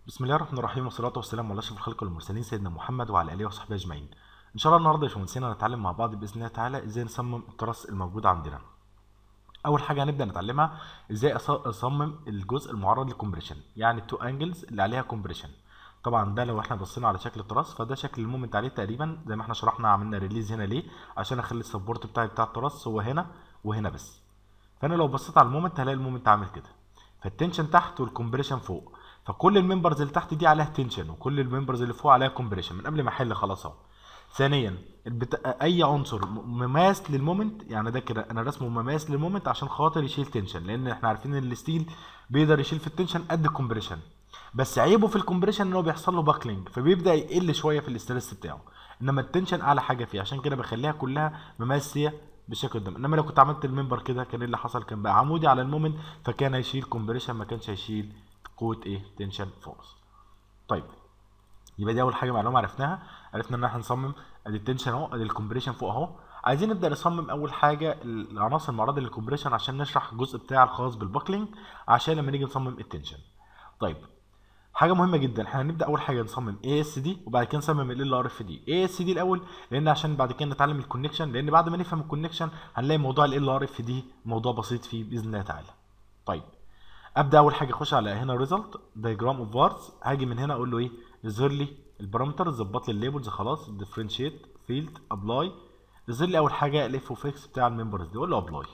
بسم الله الرحمن الرحيم والصلاة والسلام على أشرف الخلق والمرسلين سيدنا محمد وعلى آله وصحبه أجمعين. إن شاء الله النهاردة يا باشمهندسين هنتعلم مع بعض بإذن الله تعالى إزاي نصمم التراس الموجود عندنا. أول حاجة هنبدأ نتعلمها إزاي أص- أصمم الجزء المعرض للكمبريشن، يعني التو أنجلز اللي عليها كومبريشن. طبعا ده لو احنا بصينا على شكل التراس فده شكل المومنت عليه تقريبا زي ما احنا شرحنا عملنا ريليز هنا ليه؟ عشان اخلي السبورت بتاعي بتاع التراس هو هنا وهنا بس. فانا لو بصيت على المومنت هلاقي المومنت عامل كده. فالتنشن تحت والكمبريشن فوق فكل الممبرز اللي تحت دي عليها تنشن وكل الممبرز اللي فوق عليها كومبريشن من قبل ما احل خلاص اهو ثانيا البت... اي عنصر م- مماس للمومنت يعني ده كده انا رسمه مماس للمومنت عشان خاطر يشيل تنشن لان احنا عارفين ان الستيل بيقدر يشيل في التنشن قد الكومبريشن بس عيبه في الكومبريشن ان هو بيحصل له باكلينج فبيبدا يقل شويه في الاسترس بتاعه انما التنشن اعلى حاجه فيه عشان كده بخليها كلها مماسيه بالشكل ده انما لو كنت عملت الممبر كده كان ايه اللي حصل كان بقى عمودي على المومنت فكان هيشيل كومبريشن ما كانش هيشيل قوه ايه تنشن فورس طيب يبقى دي اول حاجه معلومه عرفناها عرفنا ان احنا نصمم ادي التنشن اهو ادي الكومبريشن فوق اهو عايزين نبدا نصمم اول حاجه العناصر المعرضه للكومبريشن عشان نشرح الجزء بتاع الخاص بالباكلينج عشان لما نيجي نصمم التنشن طيب حاجه مهمه جدا احنا هنبدا اول حاجه نصمم اي اس دي وبعد كده نصمم ال ار اف دي اي اس دي الاول لان عشان بعد كده نتعلم الكونكشن لان بعد ما نفهم الكونكشن هنلاقي موضوع ال ار اف دي موضوع بسيط فيه باذن الله تعالى طيب ابدا اول حاجه اخش على هنا ريزلت دايجرام اوف بارز هاجي من هنا اقول له ايه يظهر لي البارامتر ظبط لي الليبلز خلاص ديفرنشيت فيلد ابلاي يظهر لي اول حاجه الاف اوف اكس بتاع الممبرز دي اقول له ابلاي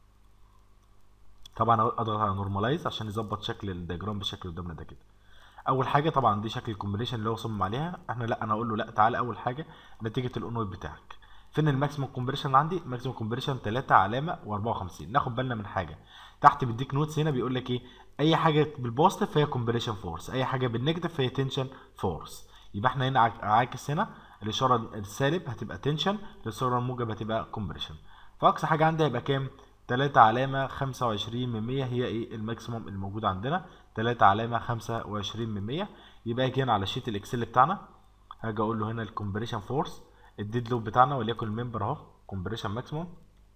طبعا اضغط على نورماليز عشان يظبط شكل الدياجرام بالشكل اللي قدامنا ده كده اول حاجه طبعا دي شكل الكومبينيشن اللي هو صمم عليها احنا لا انا اقول له لا تعالى اول حاجه نتيجه الاون ويب بتاعك فين الماكسيمم كومبريشن اللي عندي ماكسيمم كومبريشن 3 علامه و54 ناخد بالنا من حاجه تحت بيديك نوتس هنا بيقول لك ايه اي حاجه بالبوزيتيف فهي كومبريشن فورس اي حاجه بالنيجاتيف فهي تنشن فورس يبقى احنا هنا عاك- عاكس هنا الاشاره السالب هتبقى تنشن الاشاره الموجب هتبقى كومبريشن فاقصى حاجه عندي هيبقى كام 3 علامه 25 من 100 هي ايه الماكسيموم الموجود عندنا 3 علامه 25 من 100 يبقى اجي هنا على شيت الاكسل بتاعنا هاجي اقول له هنا الكومبريشن فورس الديد لوب بتاعنا وليكن الممبر اهو كومبريشن ماكسيموم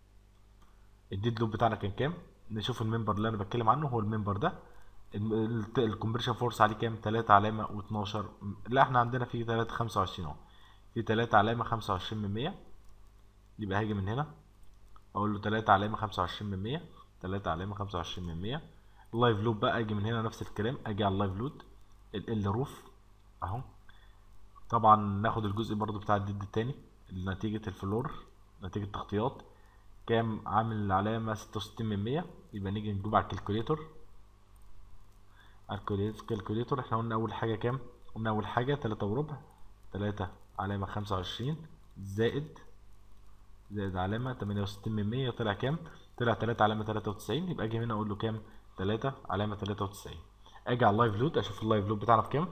الديد لوب بتاعنا كان كام نشوف الممبر اللي انا بتكلم عنه هو الممبر ده الكومبريشن فورس عليه كام 3 علامه و12 لا احنا عندنا في 3 25 اهو في 3 علامه 25 من 100 يبقى هاجي من هنا اقول له 3 علامه 25 من 100 3 علامه 25 من 100 اللايف لود بقى اجي من هنا نفس الكلام اجي على اللايف لود ال روف اهو طبعا ناخد الجزء برضو بتاع الديد التاني نتيجة الفلور نتيجة تغطيات كام عامل علامة 66 من 100 يبقى نيجي نجيب على الكالكوليتور على الكالكوليتور احنا قلنا اول حاجة كام قلنا اول حاجة تلاتة وربع تلاتة علامة خمسة وعشرين زائد زائد علامة تمانية وستين من مية طلع كام طلع تلاتة علامة تلاتة وتسعين يبقى اجي هنا اقول له كام تلاتة علامة تلاتة وتسعين اجي على اللايف لود اشوف اللايف لود بتاعنا بكام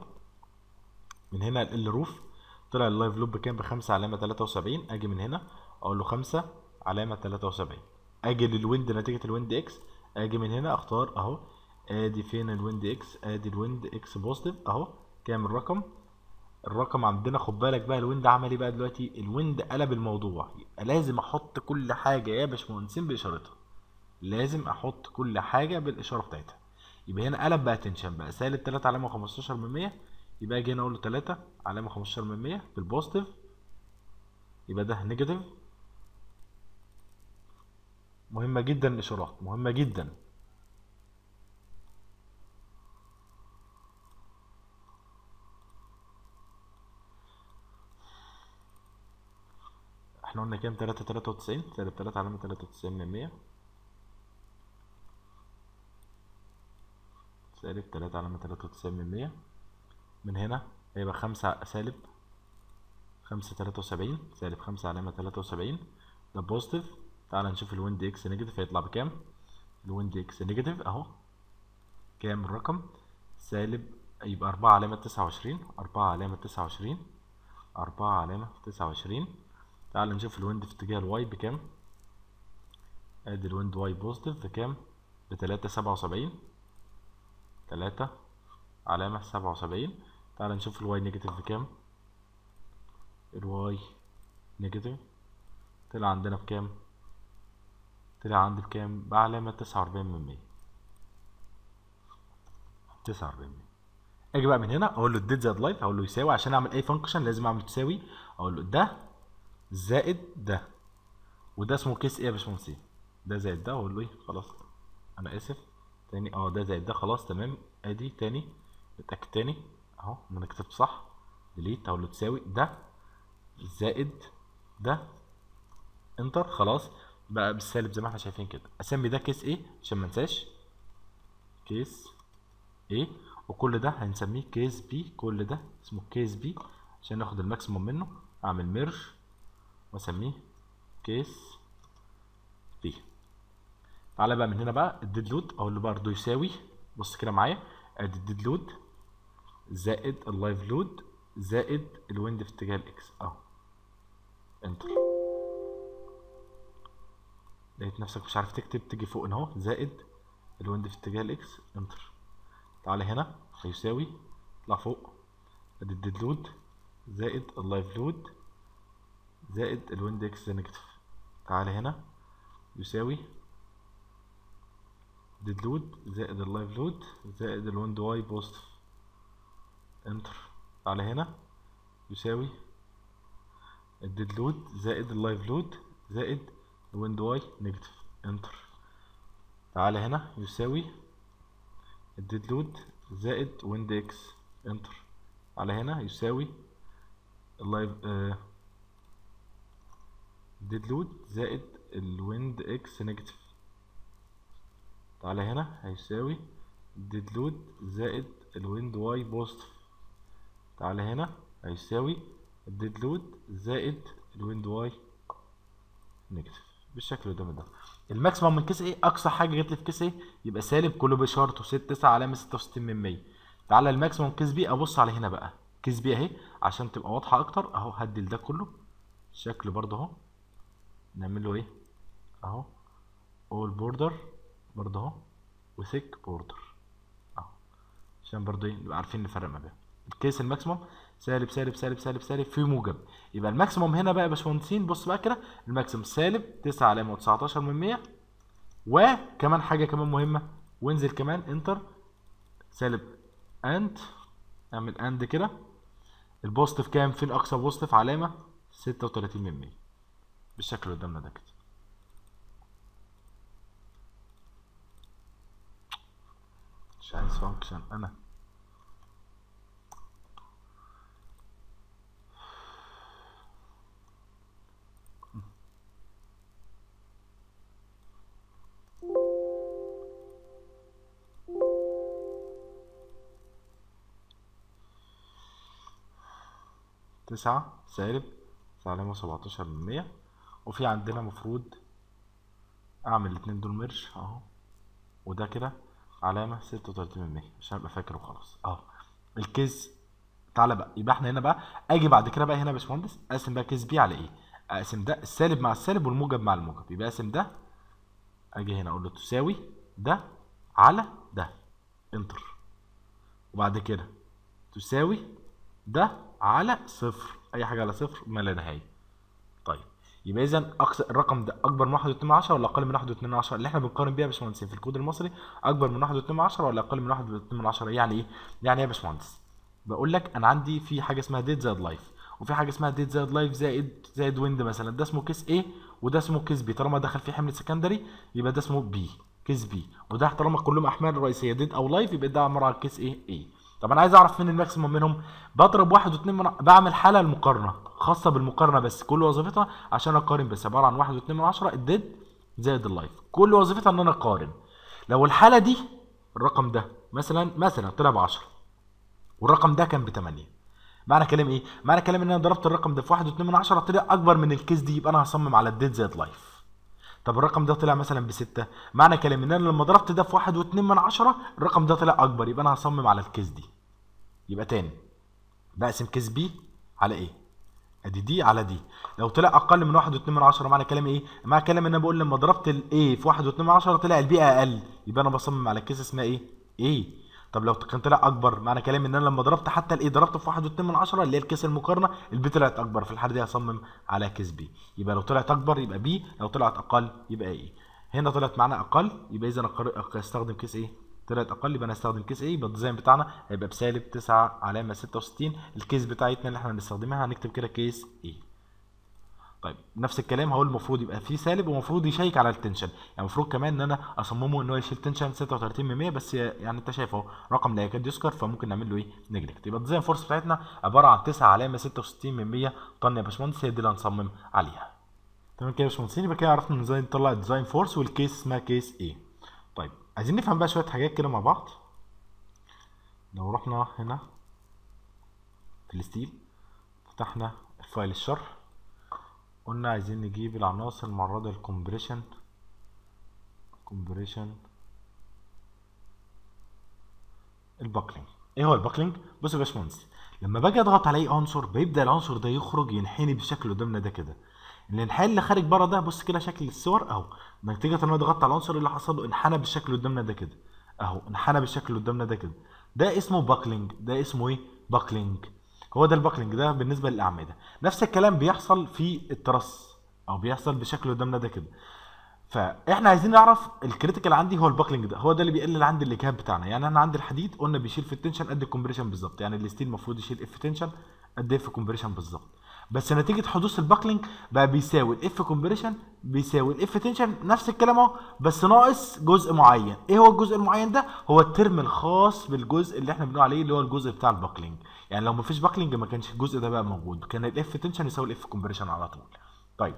من هنا ال روف طلع اللايف لوب بكام بخمسة علامة تلاتة وسبعين اجي من هنا اقول له خمسة علامة تلاتة وسبعين اجي للويند نتيجة الويند اكس اجي من هنا اختار اهو ادي فين الويند اكس ادي الويند اكس بوزيتيف اهو كام الرقم الرقم عندنا خد بالك بقى الويند عمل ايه بقى دلوقتي الويند قلب الموضوع يبقى لازم احط كل حاجة يا باشمهندسين باشارتها لازم احط كل حاجة بالاشارة بتاعتها يبقى هنا قلب بقى تنشن بقى سالب 3 علامة 15 من 100 يبقى اجي هنا اقول له 3 علامة 15 من 100 بالبوزيتيف يبقى ده نيجاتيف مهمة جدا الاشارات مهمة جدا احنا قلنا كام 3 93 سالب 3 علامة 93 من 100 سالب 3 علامة 93 من 100 من هنا هيبقى خمسة سالب خمسة تلاتة وسبعين سالب خمسة علامة تلاتة وسبعين ده بوزيتيف تعال نشوف الويند اكس نيجاتيف هيطلع بكام الويند اكس نيجاتيف اهو كام الرقم سالب يبقى أربعة علامة تسعة وعشرين أربعة علامة تسعة وعشرين أربعة علامة تسعة وعشرين تعال نشوف الويند في اتجاه الواي بكام ادي الويند واي بوزيتيف بكام بتلاتة سبعة وسبعين تلاتة علامة سبعة وسبعين تعال نشوف الواي نيجاتيف بكام الواي نيجاتيف طلع عندنا بكام طلع عندي بكام بعلامة تسعة وأربعين من مية تسعة وأربعين من مية اجي بقى من هنا اقول له الديد زائد لايف اقول له يساوي عشان اعمل اي فانكشن لازم اعمل تساوي اقول له ده زائد ده وده اسمه كيس ايه يا باشمهندس إيه؟ ده زائد ده واقول له ايه خلاص انا اسف تاني اه ده زائد ده خلاص تمام ادي تاني اتاكد تاني اهو ان انا كتبت صح ديليت اقول له تساوي ده زائد ده انتر خلاص بقى بالسالب زي ما احنا شايفين كده اسمي ده كيس ايه عشان ما انساش كيس ايه وكل ده هنسميه كيس بي كل ده اسمه كيس بي عشان ناخد الماكسيموم منه اعمل ميرج واسميه كيس بي تعالى بقى من هنا بقى الديد لود اقول له برضه يساوي بص كده معايا ادي الديد لود زائد اللايف لود زائد الويند في اتجاه الاكس اهو انتر لقيت نفسك مش عارف تكتب تيجي فوق هنا اهو زائد الويند في اتجاه الاكس انتر تعالى هنا هيساوي اطلع فوق ادي الديد لود زائد اللايف لود زائد الويند اكس نيجاتيف تعالى هنا يساوي ديد لود زائد اللايف لود زائد الويند واي بوزيتيف انتر تعالى هنا يساوي الديد لود زائد اللايف لود زائد الويند واي نيجاتيف انتر تعالى هنا يساوي الديد لود زائد ويند اكس انتر على هنا يساوي اللايف آه ديد لود زائد الويند اكس نيجاتيف تعالى هنا هيساوي الديد لود زائد الويند واي بوزيتيف تعالى هنا هيساوي الديد لود زائد الويند واي نيجاتيف بالشكل اللي قدام ده الماكسيمم من كيس ايه اقصى حاجه جت لي في كيس ايه يبقى سالب كله بشرطه 6 9 علامه 66 من 100 تعالى الماكسيمم كيس بي ابص على هنا بقى كيس بي اهي عشان تبقى واضحه اكتر اهو هدي ده كله شكل برضه اهو نعمل له ايه اهو اول بوردر برضه اهو وثيك بوردر اهو عشان برضه ايه نبقى عارفين نفرق ما بينهم الكيس الماكسيمم سالب سالب سالب سالب سالب في موجب يبقى الماكسيمم هنا بقى يا باشمهندسين بص بقى كده الماكسيمم سالب 9 علامه و19 من 100 وكمان حاجه كمان مهمه وانزل كمان انتر سالب اند اعمل اند كده البوزيتيف كام فين اقصى بوزيتيف علامه 36 من 100 بالشكل اللي قدامنا ده كده مش عايز فانكشن انا تسعة سالب علامة سبعتاشر من مية وفي عندنا مفروض اعمل الاتنين دول ميرج اهو وده كده علامة ستة وتلاتين من مية عشان ابقى فاكر وخلاص اهو الكيس تعالى بقى يبقى احنا هنا بقى اجي بعد كده بقى هنا يا باشمهندس اقسم بقى كيس بي على ايه اقسم ده السالب مع السالب والموجب مع الموجب يبقى اقسم ده اجي هنا اقول له تساوي ده على ده انتر وبعد كده تساوي ده على صفر اي حاجه على صفر ما لا نهايه طيب يبقى اذا اقصى الرقم ده اكبر من 1.2 من 10 ولا اقل من 1.2 من 10 اللي احنا بنقارن بيها يا باشمهندسين في الكود المصري اكبر من 1.2 من 10 ولا اقل من 1.2 من 10 يعني ايه يعني ايه يا باشمهندس بقول لك انا عندي في حاجه اسمها ديت زائد لايف وفي حاجه اسمها ديت زائد لايف زائد زائد ويند مثلا ده اسمه كيس ايه وده اسمه كيس بي طالما دخل فيه حمل سكندري يبقى ده اسمه بي كيس بي وده طالما كلهم احمال رئيسيه ديت او لايف يبقى ده عباره عن كيس ايه ايه طب انا عايز اعرف فين الماكسيموم منهم بضرب واحد واتنين من بعمل حاله المقارنه خاصه بالمقارنه بس كل وظيفتها عشان اقارن بس عباره عن واحد واتنين من عشرة الديد زائد اللايف كل وظيفتها ان انا اقارن لو الحاله دي الرقم ده مثلا مثلا طلع ب 10 والرقم ده كان ب 8 معنى كلام ايه؟ معنى كلام ان انا ضربت الرقم ده في 1.2 من 10 طلع اكبر من الكيس دي يبقى انا هصمم على الديد زائد لايف طب الرقم ده طلع مثلا بستة معنى كلام ان انا لما ضربت ده في 1.2 من 10 الرقم ده طلع اكبر يبقى انا هصمم على الكيس دي يبقى تاني بقسم كيس بي على ايه ادي دي على دي لو طلع اقل من 1.2 من 10 معنى كلام ايه معنى كلام ان انا بقول لما ضربت الايه في 1.2 من 10 طلع البي اقل يبقى انا بصمم على كيس اسمها ايه ايه طب لو كان طلع اكبر معنى كلام ان انا لما ضربت حتى الايه ضربته في 1.2 من 10 اللي هي الكيس المقارنه البي طلعت اكبر في الحاله دي هصمم على كيس بي يبقى لو طلعت اكبر يبقى بي لو طلعت اقل يبقى ايه هنا طلعت معانا اقل يبقى اذا استخدم كيس ايه طلعت اقل يبقى انا هستخدم كيس ايه يبقى الديزاين بتاعنا هيبقى بسالب 9 علامه 66 الكيس بتاعتنا اللي احنا هنستخدمها هنكتب كده كيس ايه طيب نفس الكلام هقول المفروض يبقى فيه سالب ومفروض يشيك على التنشن يعني المفروض كمان ان انا اصممه ان هو يشيل تنشن 36 من 100 بس يعني انت شايف اهو رقم لا يكاد يذكر فممكن نعمل له ايه نجلكت يبقى الديزاين فورس بتاعتنا عباره عن 9 علامه 66 من 100 طن يا باشمهندس هي دي اللي هنصمم عليها تمام كده يا باشمهندسين يبقى كده عرفنا ازاي نطلع الديزاين فورس والكيس اسمها كيس ايه طيب عايزين نفهم بقى شويه حاجات كده مع بعض لو رحنا هنا في الستيل فتحنا فايل الشرح قلنا عايزين نجيب العناصر المعرضة للكمبريشن كومبريشن الباكلينج ايه هو الباكلينج بص يا باشمهندس لما باجي اضغط على اي عنصر بيبدا العنصر ده يخرج ينحني بالشكل اللي قدامنا ده كده الانحناء اللي خارج بره ده بص كده شكل الصور اهو نتيجه ان انا ضغطت على العنصر اللي حصل له انحنى بالشكل اللي قدامنا ده كده اهو انحنى بالشكل اللي قدامنا ده كده ده اسمه باكلينج ده اسمه ايه باكلينج هو ده الباكلينج ده بالنسبه للاعمده نفس الكلام بيحصل في الترس او بيحصل بالشكل اللي قدامنا ده كده فاحنا عايزين نعرف الكريتيكال عندي هو الباكلينج ده هو ده اللي بيقلل عندي الاجهاد بتاعنا يعني انا عندي الحديد قلنا بيشيل في التنشن قد الكومبريشن بالظبط يعني الستيل المفروض يشيل اف تنشن قد اف كومبريشن بالظبط بس نتيجه حدوث الباكلينج بقى بيساوي الاف كومبريشن بيساوي الاف تنشن نفس الكلام اهو بس ناقص جزء معين ايه هو الجزء المعين ده هو الترم الخاص بالجزء اللي احنا بنقول عليه اللي هو الجزء بتاع الباكلينج يعني لو مفيش باكلينج ما كانش الجزء ده بقى موجود كان الاف تنشن يساوي الاف كومبريشن على طول طيب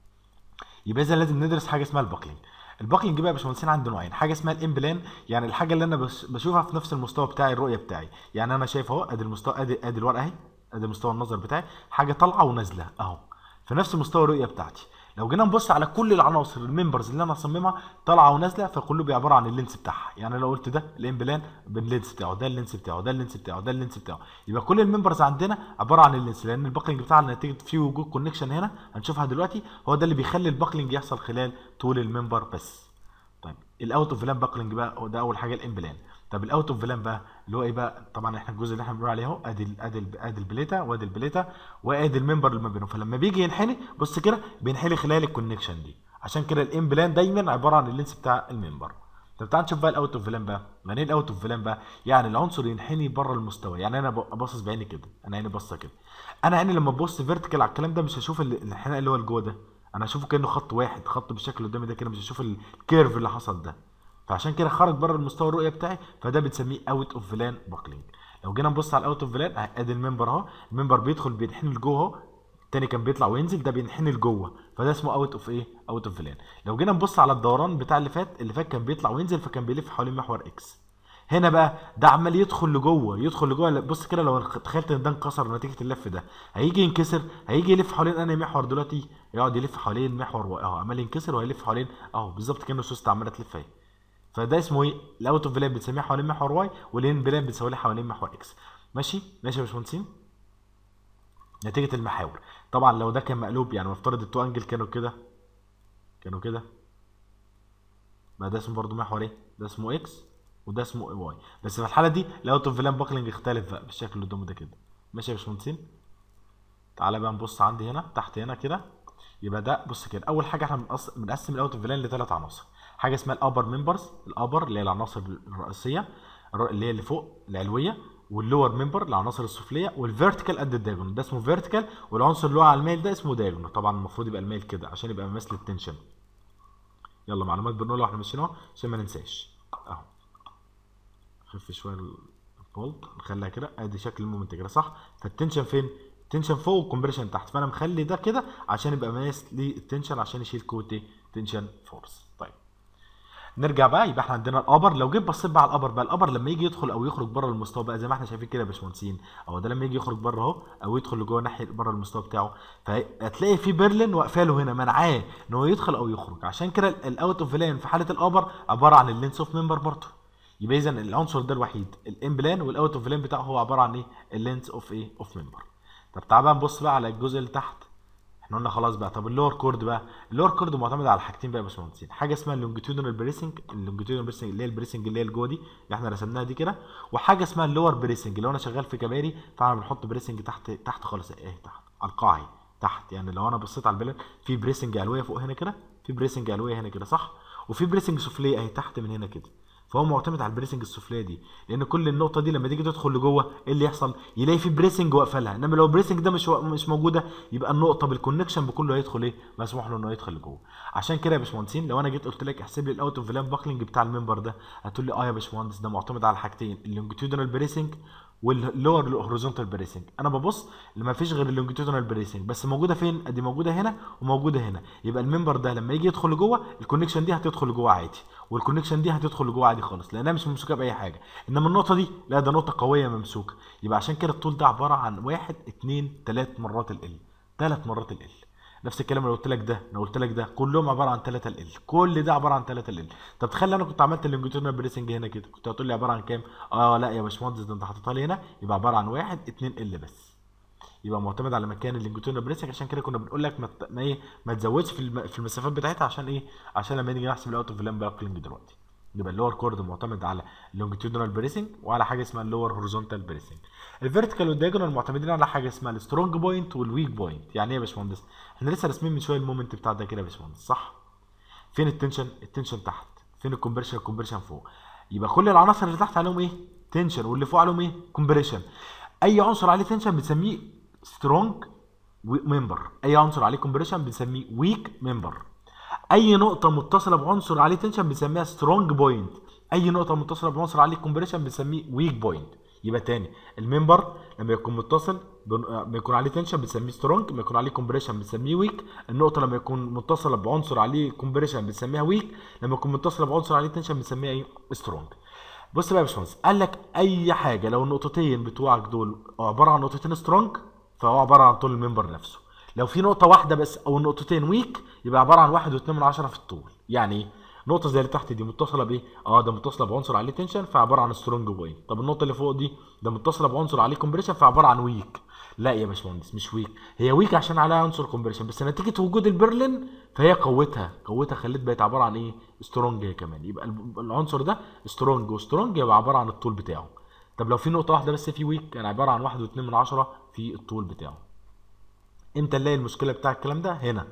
يبقى اذا لازم ندرس حاجه اسمها الباكلينج الباكلينج بقى يا باشمهندسين عندي نوعين حاجه اسمها الامبلان يعني الحاجه اللي انا بش- بشوفها في نفس المستوى بتاعي الرؤيه بتاعي يعني انا شايف اهو ادي المستوى ادي ادي الورقه اهي ادي مستوى النظر بتاعي حاجه طالعه ونازله اهو في نفس مستوى الرؤيه بتاعتي لو جينا نبص على كل العناصر الممبرز اللي انا هصممها طالعه ونازله فكله بيعبر عن اللينس بتاعها يعني لو قلت ده الامبلان باللينس بتاعه ده اللينس بتاعه ده اللينس بتاعه ده اللينس بتاعه يبقى كل الممبرز عندنا عباره عن اللينس لان الباكلينج بتاعنا نتيجه في وجود كونكشن هنا هنشوفها دلوقتي هو ده اللي بيخلي الباكلينج يحصل خلال طول الممبر بس طيب الاوت اوف فلان باكلينج بقى هو ده اول حاجه الامبلان طب الاوت اوف فلان بقى اللي هو ايه بقى طبعا احنا الجزء اللي احنا بنقول عليه اهو ادي ال- ادي ال- ادي البليته وادي البليته وادي الممبر اللي ما بينهم فلما بيجي ينحني بص كده بينحني خلال الكونكشن دي عشان كده الامبلان دايما عباره عن اللينس بتاع الممبر طب تعال نشوف بقى الاوت اوف فلان بقى يعني ايه الاوت اوف فلان بقى يعني العنصر ينحني بره المستوى يعني انا ب- باصص بعيني كده انا عيني باصه كده انا عيني لما ببص فيرتيكال على الكلام ده مش هشوف ال- الانحناء اللي هو اللي جوه ده انا هشوفه كانه خط واحد خط بالشكل اللي قدامي ده كده مش هشوف الكيرف اللي حصل ده فعشان كده خرج بره المستوى الرؤيه بتاعي فده بنسميه اوت اوف فلان باكلينج لو جينا نبص على الاوت اوف فلان ادي الممبر اهو الممبر بيدخل بينحني لجوه اهو التاني كان بيطلع وينزل ده بينحني لجوه فده اسمه اوت اوف ايه اوت اوف فلان لو جينا نبص على الدوران بتاع اللي فات اللي فات كان بيطلع وينزل فكان بيلف حوالين محور اكس هنا بقى ده عمال يدخل لجوه يدخل لجوه بص كده لو تخيلت ان ده انكسر نتيجه اللف ده هيجي ينكسر هيجي يلف حوالين انهي محور دلوقتي يقعد يلف حوالين محور و- اهو عمال ينكسر وهيلف حوالين اهو بالظبط كانه سوسته عماله تلف اهي فده اسمه ايه الاوت اوف فلان بنسميه حوالين محور واي والان بلان بنسويه حوالين محور اكس ماشي ماشي يا باشمهندسين نتيجه المحاور طبعا لو ده كان مقلوب يعني مفترض التو انجل كانوا كده كانوا كده ما ده اسمه برضو محور ايه ده اسمه اكس وده اسمه واي بس في الحاله دي الاوت اوف فلان باكلينج اختلف بقى بالشكل اللي قدامه ده كده ماشي يا باشمهندسين تعالى بقى نبص عندي هنا تحت هنا كده يبقى ده بص كده اول حاجه احنا بنقص- بنقسم الاوت اوف فلان لثلاث عناصر حاجه اسمها الابر ممبرز الابر اللي هي العناصر الرئيسيه الر- اللي هي اللي فوق العلويه واللور ممبر العناصر السفليه والفيرتيكال قد الدايجونال ده اسمه فيرتيكال والعنصر اللي هو على الميل ده اسمه دايجونال طبعا المفروض يبقى الميل كده عشان يبقى ممثل التنشن يلا معلومات بنقولها واحنا ماشيين اهو عشان ما ننساش اهو خف شويه الفولت نخليها كده ادي شكل المومنت كده صح فالتنشن فين التنشن فوق والكمبريشن تحت فانا مخلي ده كده عشان يبقى ماس للتنشن عشان يشيل كوتي تنشن فورس طيب نرجع بقى يبقى احنا عندنا الابر لو جيت بصيت بقى على الابر بقى الابر لما يجي يدخل او يخرج بره المستوى بقى زي ما احنا شايفين كده يا باشمهندسين او ده لما يجي يخرج بره اهو او يدخل لجوه ناحيه بره المستوى بتاعه فهتلاقي في بيرلين واقفه له هنا منعاه ان هو يدخل او يخرج عشان كده الاوت اوف فلان في حاله الابر عباره عن اللينس اوف ممبر برضه يبقى اذا العنصر ده الوحيد الامبلان والاوت اوف فلان بتاعه هو عباره عن ايه اللينس اوف ايه اوف ممبر طب تعال بقى نبص بقى على الجزء اللي تحت احنا قلنا خلاص بقى طب اللور كورد بقى اللور كورد معتمد على حاجتين بقى يا باشمهندسين حاجه اسمها اللونجيتودينال بريسنج اللونجيتودينال بريسنج اللي هي البريسنج اللي هي اللي جوه دي اللي احنا رسمناها دي كده وحاجه اسمها اللور بريسنج لو انا شغال في كباري فاحنا بنحط بريسنج تحت تحت خالص ايه تحت على القاع اهي تحت يعني لو انا بصيت على البلد في بريسنج علويه فوق هنا كده في بريسنج علويه هنا كده صح وفي بريسنج سفليه اهي تحت من هنا كده فهو معتمد على البريسنج السفليه دي لان كل النقطه دي لما تيجي تدخل لجوه ايه اللي يحصل يلاقي في بريسنج واقفلها انما لو البريسنج ده مش مش موجوده يبقى النقطه بالكونكشن بكله هيدخل ايه مسموح له انه يدخل لجوه عشان كده يا باشمهندسين لو انا جيت قلت لك احسب لي الاوت اوف فيلان باكلينج بتاع الممبر ده هتقول لي اه يا باشمهندس ده معتمد على حاجتين اللونجيتيودنال بريسنج واللور هوريزونتال بريسنج انا ببص لما فيش غير اللونجيتيودنال بريسنج بس موجوده فين ادي موجوده هنا وموجوده هنا يبقى الممبر ده لما يجي يدخل لجوه الكونكشن دي هتدخل لجوه عادي والكونكشن دي هتدخل لجوه عادي خالص لانها مش ممسوكه باي حاجه انما النقطه دي لا ده نقطه قويه ممسوكه يبقى عشان كده الطول ده عباره عن واحد اتنين تلات مرات ال ثلاث مرات ال نفس الكلام اللي قلت لك ده انا قلت لك ده كلهم عباره عن 3 ال كل ده عباره عن 3 ال طب تخيل انا كنت عملت اللونجيتودنال بريسنج هنا كده كنت هتقول لي عباره عن كام اه لا يا باشمهندس ده انت حاططها لي هنا يبقى عباره عن 1 2 ال بس يبقى معتمد على مكان اللونجيتودنال بريسنج عشان كده كنا بنقول لك ما ت- ما ايه ما تزودش في الم- في المسافات بتاعتها عشان ايه عشان لما نيجي نحسب الاوت اوف فيلان باكلينج دلوقتي يبقى اللور كورد معتمد على اللونجيتودنال بريسنج وعلى حاجه اسمها اللور هوريزونتال بريسنج الفيرتيكال والدياجونال معتمدين على حاجه اسمها السترونج بوينت والويك بوينت يعني ايه يا باشمهندس احنا لسه راسمين من شويه المومنت بتاع ده كده يا باشمهندس صح فين التنشن التنشن تحت فين الكومبريشن الكومبريشن فوق يبقى كل العناصر اللي تحت عليهم ايه تنشن واللي فوق عليهم ايه كومبريشن اي عنصر عليه تنشن بنسميه سترونج ممبر اي عنصر عليه كومبريشن بنسميه ويك ممبر اي نقطه متصله بعنصر عليه تنشن بنسميها سترونج بوينت اي نقطه متصله بعنصر عليه كومبريشن بنسميه ويك بوينت يبقى تاني الممبر لما يكون متصل بن- آه، لما يكون عليه تنشن بنسميه سترونج لما يكون عليه كومبريشن بنسميه ويك النقطه لما يكون متصله بعنصر عليه كومبريشن بنسميها ويك لما يكون متصله بعنصر عليه تنشن بنسميها ايه سترونج بص بقى يا باشمهندس قال لك اي حاجه لو النقطتين بتوعك دول عباره عن نقطتين سترونج فهو عباره عن طول الممبر نفسه لو في نقطه واحده بس او نقطتين ويك يبقى عباره عن واحد واتنين من عشرة في الطول يعني ايه نقطه زي اللي تحت دي متصله بايه اه ده متصله بعنصر عليه تنشن فعباره عن سترونج بوينت طب النقطه اللي فوق دي ده متصله بعنصر عليه كومبريشن فعباره عن ويك لا يا باشمهندس مش ويك هي ويك عشان عليها عنصر كومبريشن بس نتيجه وجود البرلين فهي قوتها قوتها خلت بقت عباره عن ايه سترونج هي كمان يبقى الب- العنصر ده سترونج وسترونج يبقى عباره عن الطول بتاعه طب لو في نقطه واحده بس في ويك كان عباره عن واحد واتنين من عشرة في الطول بتاعه امتى نلاقي المشكله بتاع الكلام ده هنا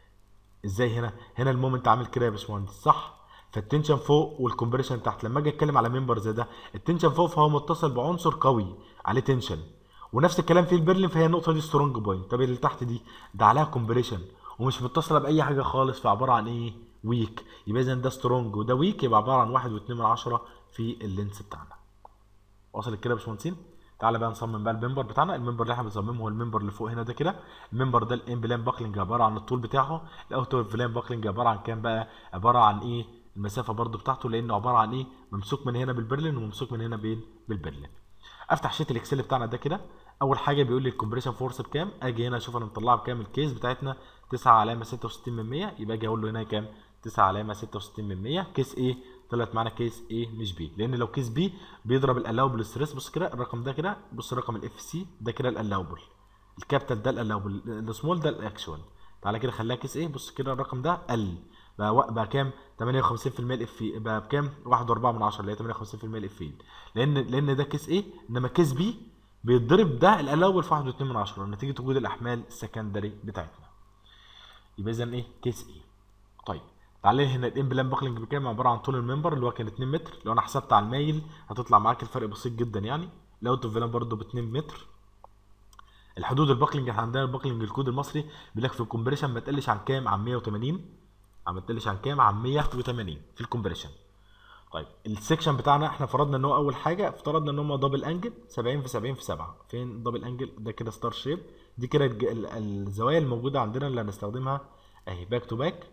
ازاي هنا هنا المومنت عامل كده يا باشمهندس صح فالتنشن فوق والكمبريشن تحت لما اجي اتكلم على ممبر زي ده التنشن فوق فهو متصل بعنصر قوي عليه تنشن ونفس الكلام في البرلين فهي النقطه دي سترونج بوينت طب اللي تحت دي ده عليها كومبريشن ومش متصله باي حاجه خالص فعباره عن ايه ويك يبقى اذا ده سترونج وده ويك يبقى عباره عن واحد واتنين من عشرة في اللينس بتاعنا واصل كده يا باشمهندسين تعالى بقى نصمم بقى الممبر بتاعنا الممبر اللي احنا بنصممه هو الممبر اللي فوق هنا ده كده الممبر ده الان بلان باكلينج عباره عن الطول بتاعه الاوت بلان باكلينج عباره عن كام بقى عباره عن ايه المسافه برضو بتاعته لانه عباره عن ايه ممسوك من هنا بالبرلين وممسوك من هنا بين بالبرلين افتح شيت الاكسل بتاعنا ده كده اول حاجه بيقول لي الكومبريشن فورس بكام اجي هنا اشوف انا مطلعها بكام الكيس بتاعتنا 9 علامه 66 من 100 يبقى اجي اقول له هنا كام 9 علامه 66 من 100 كيس ايه طلعت معانا كيس ايه مش بي لان لو كيس بي بيضرب الالاوبل ستريس بص كده الرقم ده كده بص رقم الاف سي ده كده الالاوبل الكابيتال ده الالاوبل السمول ده الاكشوال تعالى كده خليها كيس ايه بص كده الرقم ده قل بقى و- بقى كام 58% الاف بقى بكام 1.4 من 10 اللي هي 58% الاف لان لان ده كيس ايه انما كيس بي بيتضرب ده الالاوبل في 1.2 من 10 نتيجه وجود الاحمال السكندري بتاعتنا يبقى اذا ايه كيس ايه طيب تعالى هنا الام بلان باكلينج بكام عباره عن طول الممبر اللي هو كان 2 متر لو انا حسبت على المايل هتطلع معاك الفرق بسيط جدا يعني الاوت اوف فيلان برضه ب 2 متر الحدود الباكلينج احنا عندنا الباكلينج الكود المصري بيقول لك في الكومبريشن ما تقلش عن كام عن 180 عم تقلش عن كام عن 180 في الكومبريشن طيب السكشن بتاعنا احنا فرضنا ان هو اول حاجه افترضنا ان هو دبل انجل 70 في 70 في 7 فين دبل انجل ده كده ستار شيب دي كده الج- ال- الزوايا الموجوده عندنا اللي هنستخدمها اهي باك تو باك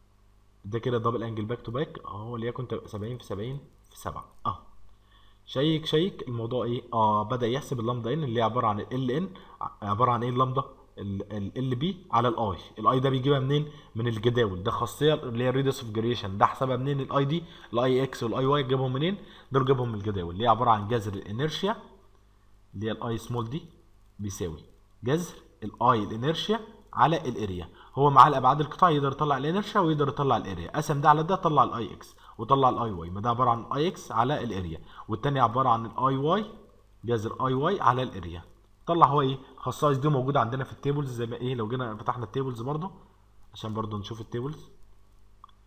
ده كده دبل انجل باك تو باك اهو وليكن تبقى 70 في 70 في 7 اه شيك شيك الموضوع ايه اه بدا يحسب اللامدا ان اللي هي عباره عن ال ان عباره عن ايه اللامدا ال بي على الاي الاي ده بيجيبها منين من الجداول ده خاصيه اللي هي ريدس اوف جريشن ده حسبها منين الاي دي الاي اكس والاي واي جابهم منين دول جابهم من الجداول اللي هي عباره عن جذر الانرشيا اللي هي الاي سمول دي بيساوي جذر الاي الانرشيا على الاريا هو معاه الابعاد القطاع يقدر يطلع الانرشيا ويقدر يطلع الاريا قسم ده على ده طلع الاي اكس وطلع الاي واي ما ده عباره عن اي اكس على الاريا والتاني عباره عن الاي واي جذر اي واي على الاريا طلع هو ايه الخصائص دي موجوده عندنا في التيبلز زي ما ايه لو جينا فتحنا التيبلز برضو عشان برضو نشوف التيبلز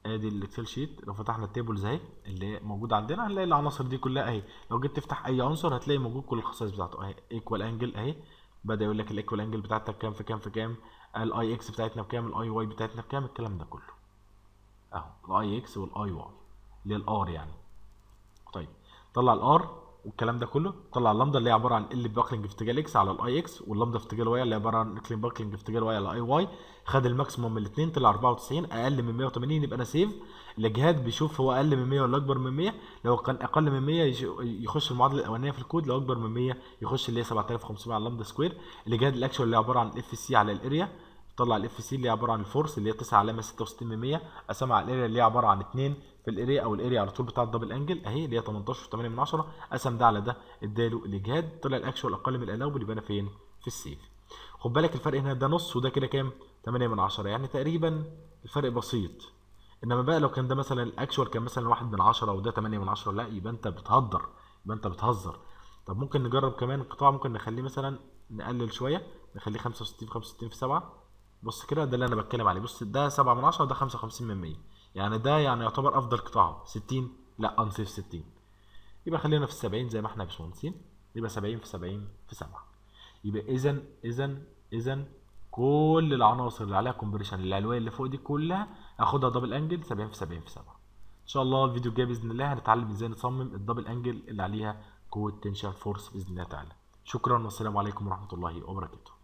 ادي الاكسل شيت لو فتحنا التيبلز اهي اللي موجوده عندنا هنلاقي العناصر دي كلها اهي لو جيت تفتح اي عنصر هتلاقي موجود كل الخصائص بتاعته اهي ايكوال انجل اهي بدا يقول لك الايكوال انجل بتاعتك كام في كام في كام الاي اكس بتاعتنا بكام الاي واي بتاعتنا بكام الكلام ده كله اهو الاي اكس والاي واي اللي هي الار يعني طيب طلع الار والكلام ده كله طلع اللامدا اللي هي عباره عن ال باكلينج في اتجاه اكس على الاي اكس واللامدا في اتجاه الواي اللي هي عباره عن اكلين باكلينج في اتجاه الواي على اي واي خد الماكسيموم من الاثنين طلع 94 اقل من 180 يبقى انا سيف الاجهاد بيشوف هو اقل من 100 ولا اكبر من 100 لو كان اقل من 100 يش- يخش المعادله الاولانيه في الكود لو اكبر من 100 يخش اللي هي 7500 على اللامدا سكوير الاجهاد الاكشوال اللي عباره عن الاف سي على الاريا طلع الاف سي اللي هي عباره عن الفورس اللي هي 9 علامه 66 من 100 قسمها على الاريا اللي هي عباره عن 2 في الاريا او الاريا على طول بتاع الدبل انجل اهي اللي هي 18.8 من 10 قسم ده على ده اداله الاجهاد طلع الاكشوال اقل من الالاوبل يبقى انا فين في السيف خد بالك الفرق هنا ده نص وده كده كام 8 من 10 يعني تقريبا الفرق بسيط انما بقى لو كان ده مثلا الاكشوال كان مثلا 1 من 10 وده 8 من 10 لا يبقى انت بتهدر يبقى انت بتهزر طب ممكن نجرب كمان القطاع ممكن نخليه مثلا نقلل شويه نخليه 65 في 65 في 7 بص كده ده اللي انا بتكلم عليه بص ده 7 من 10 وده 55 من 100 يعني ده يعني يعتبر افضل قطاع أهو. 60 لا انصيف 60 يبقى خلينا في 70 زي ما احنا يا باشمهندسين يبقى 70 في 70 في 7 يبقى اذا اذا اذا كل العناصر اللي عليها كومبريشن العلويه اللي فوق دي كلها هاخدها دبل انجل 70 في 70 في 7 ان شاء الله الفيديو الجاي باذن الله هنتعلم ازاي نصمم الدبل انجل اللي عليها قوه تنشن فورس باذن الله تعالى شكرا والسلام عليكم ورحمه الله وبركاته